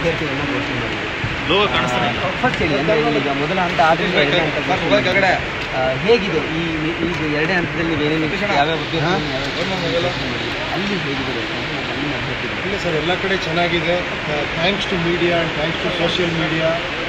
ಅಭ್ಯರ್ಥಿಗಳನ್ನ ಘೋಷಣೆ ಮಾಡಿದೆ ಲೋಗೋ ಕಾಣಿಸ್ತಾನೆ ಫಸ್ಟ್ ಹೇಳಿ ಅಂದ್ರೆ ಈಗ ಮೊದಲ ಹಂತ ಆದ್ರಿಂದ ಎರಡನೇ ಹಂತ ಘೋಷಣೆ ಮಾಡಿದೆ. ಆ, ಹೇಗಿದೆ ಈ ಈಗ ಎರಡನೇ ಹಂತದಲ್ಲಿ ಏನೇನು ಯಾವ್ಯಾವ ಅಭ್ಯರ್ಥಿಗಳನ್ನ ಯಾವ್ಯಾವ ಘೋಷಣೆ ಮಾಡಿದೆ? ಅಲ್ಲಿ ಹೇಗಿದೆ ಅಂತ ಅಲ್ಲಿನ ಅಭ್ಯರ್ಥಿಗಳು ಇಲ್ಲ ಸರ್ ಎಲ್ಲ ಕಡೆ ಚೆನ್ನಾಗಿದೆ thanks to media and thanks to social media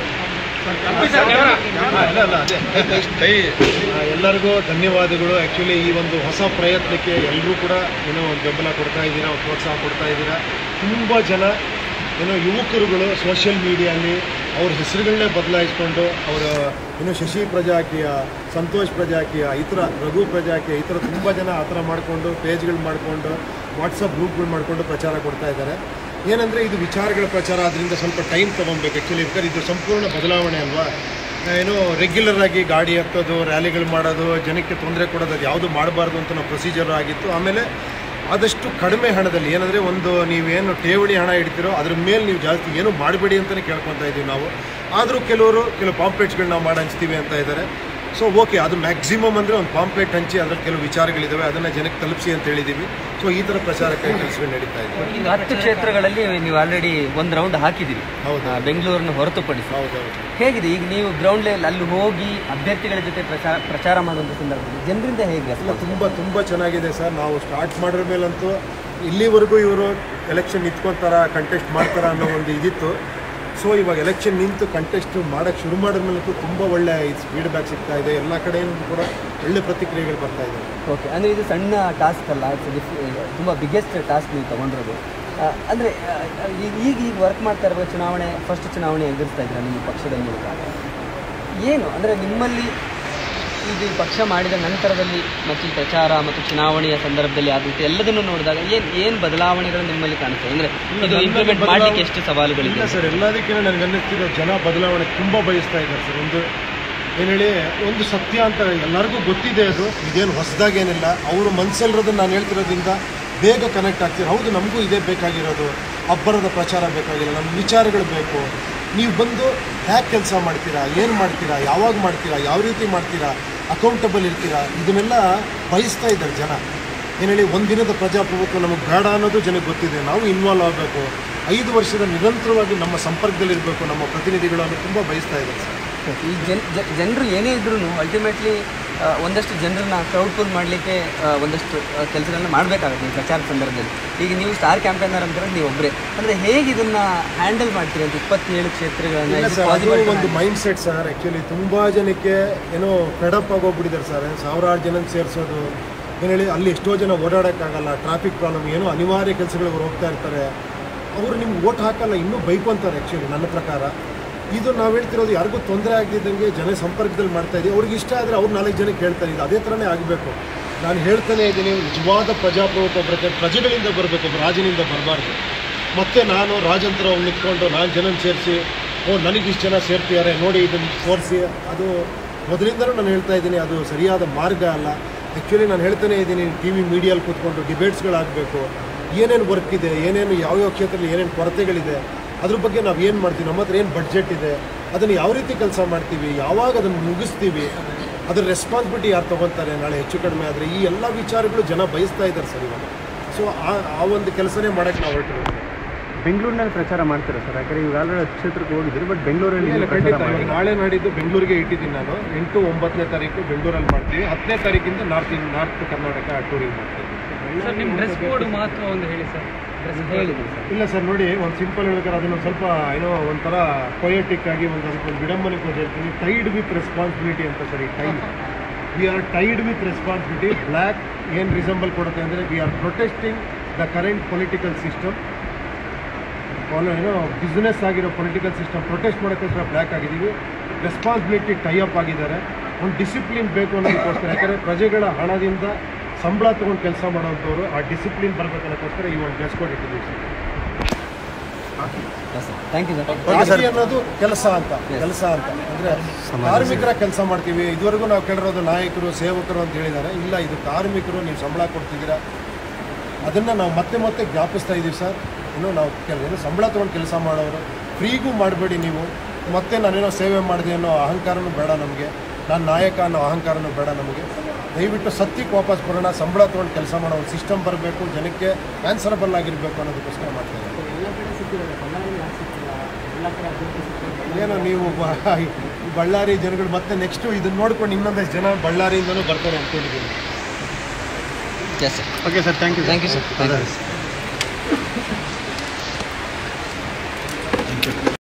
ಎಲ್ಲರಿಗೂ ಧನ್ಯವಾದಗಳು ಆ್ಯಕ್ಚುಲಿ ಈ ಒಂದು ಹೊಸ ಪ್ರಯತ್ನಕ್ಕೆ ಎಲ್ಲರೂ ಕೂಡ ಏನೋ ಒಂದು ಬೆಂಬಲ ಕೊಡ್ತಾ ಇದ್ದೀರಾ ಒಂದು ಪ್ರೋತ್ಸಾಹ ಕೊಡ್ತಾ ಇದ್ದೀರಾ ತುಂಬ ಜನ ಏನೋ ಯುವಕರುಗಳು ಸೋಷಿಯಲ್ ಮೀಡಿಯಲ್ಲಿ ಅವ್ರ ಹೆಸರುಗಳನ್ನೇ ಬದಲಾಯಿಸ್ಕೊಂಡು ಅವರ ಏನೋ ಶಶಿ ಪ್ರಜಾಕೀಯ ಸಂತೋಷ್ ಪ್ರಜಾಕೀಯ ಈ ಥರ ರಘು ಪ್ರಜಾಕೀಯ ಈ ಥರ ತುಂಬ ಜನ ಆ ಥರ ಮಾಡಿಕೊಂಡು ಪೇಜ್ಗಳು ಮಾಡಿಕೊಂಡು ವಾಟ್ಸಪ್ ಗ್ರೂಪ್ಗಳು ಮಾಡಿಕೊಂಡು ಪ್ರಚಾರ ಕೊಡ್ತಾ ಇದ್ದಾರೆ ಏನಂದರೆ ಇದು ವಿಚಾರಗಳ ಪ್ರಚಾರ ಅದರಿಂದ ಸ್ವಲ್ಪ ಟೈಮ್ ತೊಗೊಬೇಕು ಆ್ಯಕ್ಚುಲಿ ಯಾಕಂದ್ರೆ ಇದು ಸಂಪೂರ್ಣ ಬದಲಾವಣೆ ಅಲ್ವಾ ಏನೋ ರೆಗ್ಯುಲರ್ ಆಗಿ ಗಾಡಿ ಹತ್ತೋದು ರ್ಯಾಲಿಗಳು ಮಾಡೋದು ಜನಕ್ಕೆ ತೊಂದರೆ ಕೊಡೋದು ಅದು ಯಾವುದು ಮಾಡಬಾರ್ದು ಅಂತ ನಾವು ಪ್ರೊಸೀಜರ್ ಆಗಿತ್ತು ಆಮೇಲೆ ಆದಷ್ಟು ಕಡಿಮೆ ಹಣದಲ್ಲಿ ಏನಂದರೆ ಒಂದು ನೀವೇನು ಠೇವಣಿ ಹಣ ಇಡ್ತೀರೋ ಅದ್ರ ಮೇಲೆ ನೀವು ಜಾಸ್ತಿ ಏನು ಮಾಡಬೇಡಿ ಅಂತಲೇ ಕೇಳ್ಕೊತಾ ಇದ್ದೀವಿ ನಾವು ಆದರೂ ಕೆಲವರು ಕೆಲವು ಪಾಂಪ್ಲೆಟ್ಸ್ಗಳನ್ನ ನಾವು ಮಾಡಿ ಹಂಚ್ತೀವಿ ಅಂತ ಇದ್ದಾರೆ ಸೊ ಓಕೆ ಅದು ಮ್ಯಾಕ್ಸಿಮಮ್ ಅಂದರೆ ಒಂದು ಪಾಂಪ್ಲೆಟ್ ಹಂಚಿ ಅದರಲ್ಲಿ ಕೆಲವು ವಿಚಾರಗಳಿದ್ದಾವೆ ಅದನ್ನು ಜನಕ್ಕೆ ತಲುಪಿಸಿ ಅಂತ ಹೇಳಿದ್ದೀವಿ ಸೊ ಈ ಥರ ಪ್ರಚಾರಕ್ಕೆ ಕೆಲಸಗಳು ನಡೀತಾ ಇದೆ ಈಗ ಹತ್ತು ಕ್ಷೇತ್ರಗಳಲ್ಲಿ ನೀವು ಆಲ್ರೆಡಿ ಒಂದು ರೌಂಡ್ ಹಾಕಿದ್ದೀರಿ ಹೌದು. ಆ, ಬೆಂಗಳೂರನ್ನು ಹೊರತುಪಡಿಸಿ ಹೌದೌದು ಹೇಗಿದೆ ಈಗ ನೀವು ಗ್ರೌಂಡ್ ಲೆವೆಲ್ ಅಲ್ಲಿ ಹೋಗಿ ಅಭ್ಯರ್ಥಿಗಳ ಜೊತೆ ಪ್ರಚಾರ ಪ್ರಚಾರ ಮಾಡುವಂಥ ಸಂದರ್ಭದಲ್ಲಿ ಜನರಿಂದ ಹೇಗೆ ಇಲ್ಲ response? ತುಂಬ ತುಂಬ ಚೆನ್ನಾಗಿದೆ ಸರ್ ನಾವು ಸ್ಟಾರ್ಟ್ ಮಾಡಿದ ಮೇಲಂತೂ ಇಲ್ಲಿವರೆಗೂ ಇವರು ಎಲೆಕ್ಷನ್ ನಿಂತ್ಕೊತಾರ ಕಂಟೆಸ್ಟ್ ಮಾಡ್ತಾರ ಅನ್ನೋ ಒಂದು ಇದಿತ್ತು ಸೊ ಇವಾಗ ಎಲೆಕ್ಷನ್ ನಿಂತು ಕಂಟೆಸ್ಟ್ ಮಾಡೋಕ್ಕೆ ಶುರು ಮಾಡಿದ ಮೇಲಂತೂ ತುಂಬ ಒಳ್ಳೆ ಫೀಡ್ಬ್ಯಾಕ್ ಸಿಗ್ತಾ ಇದೆ ಎಲ್ಲ ಕಡೆಯಿಂದ ಕೂಡ ಒಳ್ಳೆ ಪ್ರತಿಕ್ರಿಯೆಗಳು ಬರ್ತಾ ಇದೆ ಓಕೆ ಅಂದರೆ ಇದು ಸಣ್ಣ ಟಾಸ್ಕ್ ಅಲ್ಲ ತುಂಬ ಬಿಗ್ಗೆಸ್ಟ್ ಟಾಸ್ಕ್ ನೀವು ತಗೊಂಡಿರೋದು ಆ, ಅಂದರೆ ಆ, ಈಗ ಈಗ ಈಗ ವರ್ಕ್ ಮಾಡ್ತಾ ಇರುವ ಚುನಾವಣೆ ಫಸ್ಟ್ ಚುನಾವಣೆ ಎದುರಿಸ್ತಾ ಇದ್ದೀರಾ ನಿಮ್ಮ ಪಕ್ಷದ ಮೂಲಕ ಏನು ಅಂದರೆ ನಿಮ್ಮಲ್ಲಿ ಇದು ಈ ಪಕ್ಷ ಮಾಡಿದ ನಂತರದಲ್ಲಿ ಮತ್ತು ಈ ಪ್ರಚಾರ ಮತ್ತು ಚುನಾವಣೆಯ ಸಂದರ್ಭದಲ್ಲಿ ಆದಂತೆ ಎಲ್ಲದನ್ನು ನೋಡಿದಾಗ ಏನು ಏನು ಬದಲಾವಣೆಗಳು ನಿಮ್ಮಲ್ಲಿ ಕಾಣುತ್ತೆ ಅಂದರೆ ಇದು ಇಂಪ್ಲಿಮೆಂಟ್ ಮಾಡಲಿಕ್ಕೆ ಎಷ್ಟು ಸವಾಲುಗಳಿದೆ ಇಲ್ಲ ಸರ್ ಎಲ್ಲದಕ್ಕಿಂತ ನನಗೆ ಅನ್ನಿಸ್ತಿರೋ ಜನ ಬದಲಾವಣೆ ತುಂಬ ಬಯಸ್ತಾ ಇದ್ದಾರೆ ಸರ್ ಒಂದು ಏನು ಹೇಳಿ ಒಂದು ಸತ್ಯ ಅಂತ ಎಲ್ಲರಿಗೂ ಗೊತ್ತಿದೆ ಅದು ಇದೇನು ಹೊಸದಾಗೇನಿಲ್ಲ ಅವರು ಮನಸ್ಸಲ್ಲಿರೋದನ್ನ ನಾನು ಹೇಳ್ತಿರೋದ್ರಿಂದ ಬೇಗ ಕನೆಕ್ಟ್ ಆಗ್ತೀರ ಹೌದು ನಮಗೂ ಇದೇ ಬೇಕಾಗಿರೋದು ಅಬ್ಬರದ ಪ್ರಚಾರ ಬೇಕಾಗಿಲ್ಲ ನಮ್ಮ ವಿಚಾರಗಳು ಬೇಕು ನೀವು ಬಂದು ಹ್ಯಾಕ್ ಕೆಲಸ ಮಾಡ್ತೀರಾ ಏನು ಮಾಡ್ತೀರಾ ಯಾವಾಗ ಮಾಡ್ತೀರಾ ಯಾವ ರೀತಿ ಮಾಡ್ತೀರಾ ಅಕೌಂಟಬಲ್ ಇರ್ತೀರಾ ಇದನ್ನೆಲ್ಲ ಬಯಸ್ತಾ ಇದ್ದಾರೆ ಜನ ಏನು ಹೇಳಿ ಒಂದಿನದ ಪ್ರಜಾಪ್ರಭುತ್ವ ನಮಗೆ ಬೇಡ ಅನ್ನೋದು ಜನಕ್ಕೆ ಗೊತ್ತಿದೆ ನಾವು ಇನ್ವಾಲ್ವ್ ಆಗಬೇಕು ಐದು ವರ್ಷದ ನಿರಂತರವಾಗಿ ನಮ್ಮ ಸಂಪರ್ಕದಲ್ಲಿರಬೇಕು ನಮ್ಮ ಪ್ರತಿನಿಧಿಗಳು ಅನ್ನೋ ತುಂಬ ಬಯಸ್ತಾ ಇದ್ದಾರೆ ಸರ್ ಈ ಜನ್ ಜನರು ಏನೇ ಇದ್ರೂ ಅಲ್ಟಿಮೇಟ್ಲಿ ಒಂದಷ್ಟು ಜನರನ್ನ ಕ್ರೌಡ್ ಪುಲ್ ಮಾಡಲಿಕ್ಕೆ ಒಂದಷ್ಟು ಕೆಲಸಗಳನ್ನ ಮಾಡಬೇಕಾಗುತ್ತೆ ಈ ಪ್ರಚಾರ ಸಂದರ್ಭದಲ್ಲಿ ಈಗ ನೀವು ಸ್ಟಾರ್ ಕ್ಯಾಂಪೇನರ್ ಅಂತಾರೆ ನೀವು ಒಬ್ಬರೇ ಅಂದರೆ ಹೇಗೆ ಇದನ್ನ ಹ್ಯಾಂಡಲ್ ಮಾಡ್ತೀರಿ ಅಂತ ಇಪ್ಪತ್ತೇಳು ಕ್ಷೇತ್ರಗಳನ್ನ ಇಲ್ಲ ಇದು ಸರ್ ಅದು possible ಒಂದು ಮಾಡಿ- ಮೈಂಡ್ ಸೆಟ್ ಸರ್ ಆ್ಯಕ್ಚುಲಿ ತುಂಬ ಜನಕ್ಕೆ ಏನೋ ಫೆಡಪ್ ಆಗೋಗ್ಬಿಟ್ಟಿದ್ದಾರೆ ಸರ್ ಸಾವಿರಾರು ಜನ ಸೇರಿಸೋದು ಏನು ಹೇಳಿ ಅಲ್ಲಿ ಎಷ್ಟೋ ಜನ ಓಡಾಡೋಕ್ಕಾಗಲ್ಲ ಟ್ರಾಫಿಕ್ ಪ್ರಾಬ್ಲಮ್ ಏನೋ ಅನಿವಾರ್ಯ ಕೆಲಸಗಳಿಗೆ ಹೋಗ್ತಾ ಇರ್ತಾರೆ ಅವರು ನಿಮ್ಗೆ ಓಟ್ ಹಾಕಲ್ಲ ಇನ್ನೂ ಬೈಕೊಂತಾರೆ ಆ್ಯಕ್ಚುಲಿ ನನ್ನ ಪ್ರಕಾರ ಇದು ನಾವು ಹೇಳ್ತಿರೋದು ಯಾರಿಗೂ ತೊಂದರೆ ಆಗದಿದ್ದಂಗೆ ಜನ ಸಂಪರ್ಕದಲ್ಲಿ ಮಾಡ್ತಾ ಇದ್ದೀವಿ ಅವ್ರಿಗೆ ಇಷ್ಟ ಆದರೆ ಅವ್ರು ನಾಲ್ಕು ಜನಕ್ಕೆ ಹೇಳ್ತಾರೆ ಇದು ಅದೇ ಥರನೇ ಆಗಬೇಕು ನಾನು ಹೇಳ್ತಾನೆ ಇದ್ದೀನಿ ನಿಜವಾದ ಪ್ರಜಾಪ್ರಭುತ್ವ ಬರುತ್ತೆ ಪ್ರಜೆಗಳಿಂದ ಬರಬೇಕು ಒಬ್ಬ ರಾಜನಿಂದ ಬರಬಾರ್ದು ಮತ್ತೆ ನಾನು ರಾಜಂತರ ಅವ್ನು ನಿಂತ್ಕೊಂಡು ನಾನು ಜನನ ಸೇರಿಸಿ ಓ ನನಗೆ ಇಷ್ಟು ಜನ ಸೇರ್ತಿದ್ದಾರೆ ನೋಡಿ ಇದನ್ನು ತೋರಿಸಿ ಅದು ಮೊದಲಿಂದಲೂ ನಾನು ಹೇಳ್ತಾ ಇದ್ದೀನಿ ಅದು ಸರಿಯಾದ ಮಾರ್ಗ ಅಲ್ಲ ಆ್ಯಕ್ಚುಲಿ ನಾನು ಹೇಳ್ತಾನೆ ಇದ್ದೀನಿ ಟಿ ವಿ ಮೀಡಿಯಲ್ಲಿ ಕೂತ್ಕೊಂಡು ಡಿಬೇಟ್ಸ್ಗಳಾಗಬೇಕು ಏನೇನು ವರ್ಕ್ ಇದೆ ಏನೇನು ಯಾವ್ಯಾವ ಕ್ಷೇತ್ರದಲ್ಲಿ ಏನೇನು ಕೊರತೆಗಳಿದೆ ಅದ್ರ ಬಗ್ಗೆ ನಾವು ಏನು ಮಾಡ್ತೀವಿ ನಮ್ಮ ಹತ್ರ ಏನು ಬಡ್ಜೆಟ್ ಇದೆ ಅದನ್ನು ಯಾವ ರೀತಿ ಕೆಲಸ ಮಾಡ್ತೀವಿ ಯಾವಾಗ ಅದನ್ನು ಮುಗಿಸ್ತೀವಿ ಅದ್ರ ರೆಸ್ಪಾನ್ಸಿಬಿಲಿಟಿ ಯಾರು ತೊಗೊತಾರೆ ನಾಳೆ ಹೆಚ್ಚು ಕಡಿಮೆ ಆದರೆ ಈ ಎಲ್ಲ ವಿಚಾರಗಳು ಜನ ಬಯಸ್ತಾ ಇದ್ದಾರೆ ಸರ್ ಇವಾಗ ಸೊ ಆ ಆ ಒಂದು ಕೆಲಸನೇ ಮಾಡೋಕ್ಕೆ ನಾವು ಹೊರಟಿರೋದು ಬೆಂಗಳೂರಿನಲ್ಲಿ ಪ್ರಚಾರ ಮಾಡ್ತೀರಾ ಸರ್ ಯಾಕಂದ್ರೆ ಈಗ ಆಲ್ರೆಡಿ ಕ್ಷೇತ್ರಕ್ಕೆ ಹೋಗಿದ್ದೀರಿ ಬಟ್ ಬೆಂಗಳೂರಲ್ಲಿ ಇಲ್ಲ, ಇನ್ನೂ ಪ್ರಚಾರ ಖಂಡಿತ ಮಾಡಿಲ್ಲ. ನಾಳೆ ನಾಡಿದ್ದು ಬೆಂಗಳೂರಿಗೆ ಇಟ್ಟಿದ್ದೀನಿ ನಾನು ಎಂಟು ಒಂಬತ್ತನೇ ತಾರೀಕು ಬೆಂಗಳೂರಲ್ಲಿ ಮಾಡ್ತೀವಿ ಹತ್ತನೇ ತಾರೀಕಿಂದ ನಾರ್ತ್ ಇನ್ ನಾರ್ತ್ ಕರ್ನಾಟಕ ಟೂರಿಗೆ ಮಾಡ್ತೀವಿ ಸರ್ ನಿಮ್ಮ ಡ್ರೆಸ್ ಕೋಡ್ ಮಹತ್ವ ಒಂದು ಹೇಳಿ ಸರ್ ಹೇಳಿದೆ ಸರ್ ಇಲ್ಲ ಸರ್ ನೋಡಿ ಒಂದು ಸಿಂಪಲ್ ಹೇಳ್ಬೇಕಾದ್ರೆ ಅದನ್ನು ಸ್ವಲ್ಪ ಏನೋ ಒಂಥರ ಪೊಯೆಟಿಕ್ ಆಗಿ ಒಂದು ಅದಕ್ಕೆ ಒಂದು ವಿಡಂಬನೆ ಕೂಡ ಹೇಳ್ತೀನಿ ಟೈಡ್ ವಿತ್ ರೆಸ್ಪಾನ್ಸಿಬಿಲಿಟಿ ಅಂತ ಸರಿ tied we are tied with responsibility black ಏನು ರಿಸಂಬಲ್ ಕೊಡುತ್ತೆ ಅಂದರೆ we are protesting the current political system ಏನೋ ಬಿಸ್ನೆಸ್ ಆಗಿರೋ ಪೊಲಿಟಿಕಲ್ ಸಿಸ್ಟಮ್ ಪ್ರೊಟೆಸ್ಟ್ ಮಾಡೋಕ್ಕೋಸ್ಕರ ಬ್ಲ್ಯಾಕ್ ಆಗಿದ್ದೀವಿ ರೆಸ್ಪಾನ್ಸಿಬಿಲಿಟಿ ಟೈ ಅಪ್ ಆಗಿದ್ದಾರೆ ಒಂದು ಡಿಸಿಪ್ಲಿನ್ ಬೇಕು ಅನ್ನೋದಕ್ಕೋಸ್ಕರ ಯಾಕಂದರೆ ಪ್ರಜೆಗಳ ಹಣದಿಂದ ಸಂಬಳ ತೊಗೊಂಡು ಕೆಲಸ ಮಾಡೋಂಥವ್ರು ಆ ಡಿಸಿಪ್ಲಿನ್ ಬರಬೇಕನ್ನೋಕ್ಕೋಸ್ಕರ ಈ ಒಂದು ಡ್ರೆಸ್ ಕೋಡ್ ಇಟ್ಟಿದ್ದೀವಿ ಸರ್ ಥ್ಯಾಂಕ್ ಯು ಸರ್ ಜಾತಿ ಅನ್ನೋದು ಕೆಲಸ ಅಂತ ಕೆಲಸ ಅಂತ ಅಂದ್ರೆ ಕಾರ್ಮಿಕರ ಕೆಲಸ ಮಾಡ್ತೀವಿ ಇದುವರೆಗೂ ನಾವು ಕೇಳಿರೋದು ನಾಯಕರು ಸೇವಕರು ಅಂತ ಹೇಳಿದ್ದಾರೆ ಇಲ್ಲ ಇದು ಕಾರ್ಮಿಕರು ನೀವು ಸಂಬಳ ಕೊಡ್ತಿದ್ದೀರಾ ಅದನ್ನ ನಾವು ಮತ್ತೆ ಮತ್ತೆ ಜ್ಞಾಪಿಸ್ತಾ ಇದ್ದೀವಿ ಸರ್ ಇನ್ನು ನಾವು ಕೆಲವು ಸಂಬಳ ತೊಗೊಂಡು ಕೆಲಸ ಮಾಡೋರು ಫ್ರೀಗೂ ಮಾಡಬೇಡಿ ನೀವು ಮತ್ತೆ ನಾನೇನೋ ಸೇವೆ ಮಾಡಿದೆ ಅನ್ನೋ ಅಹಂಕಾರನೂ ಬೇಡ ನಮಗೆ ನಾನು ನಾಯಕ ಅನ್ನೋ ಅಹಂಕಾರನೂ ಬೇಡ ನಮಗೆ ದಯವಿಟ್ಟು ಸತ್ಯಕ್ಕೆ ವಾಪಸ್ ಬರೋಣ ಸಂಬಳ ತೊಗೊಂಡು ಕೆಲಸ ಮಾಡೋ ಒಂದು ಸಿಸ್ಟಮ್ ಬರಬೇಕು ಜನಕ್ಕೆ ಆನ್ಸರಬಲ್ ಆಗಿರಬೇಕು ಅನ್ನೋದಕ್ಕೋಸ್ಕರ ಮಾಡ್ತಾ ಇದ್ದೀವಿ ಎಲ್ಲ ಕಡೆ ಅಭಿವೃದ್ಧಿ ಸಿಗ್ತದೆ ಏನೋ ನೀವು ಬ- ಈ ಬಳ್ಳಾರಿ ಜನಗಳು ಮತ್ತೆ ನೆಕ್ಸ್ಟು ಇದನ್ನ ನೋಡ್ಕೊಂಡು ಇನ್ನೊಂದಷ್ಟು ಜನ ಬಳ್ಳಾರಿಯಿಂದನೂ ಬರ್ತಾರೆ ಅಂತ ಹೇಳಿದ್ದೀನಿ yes sir okay sir thank you thank you sir thank you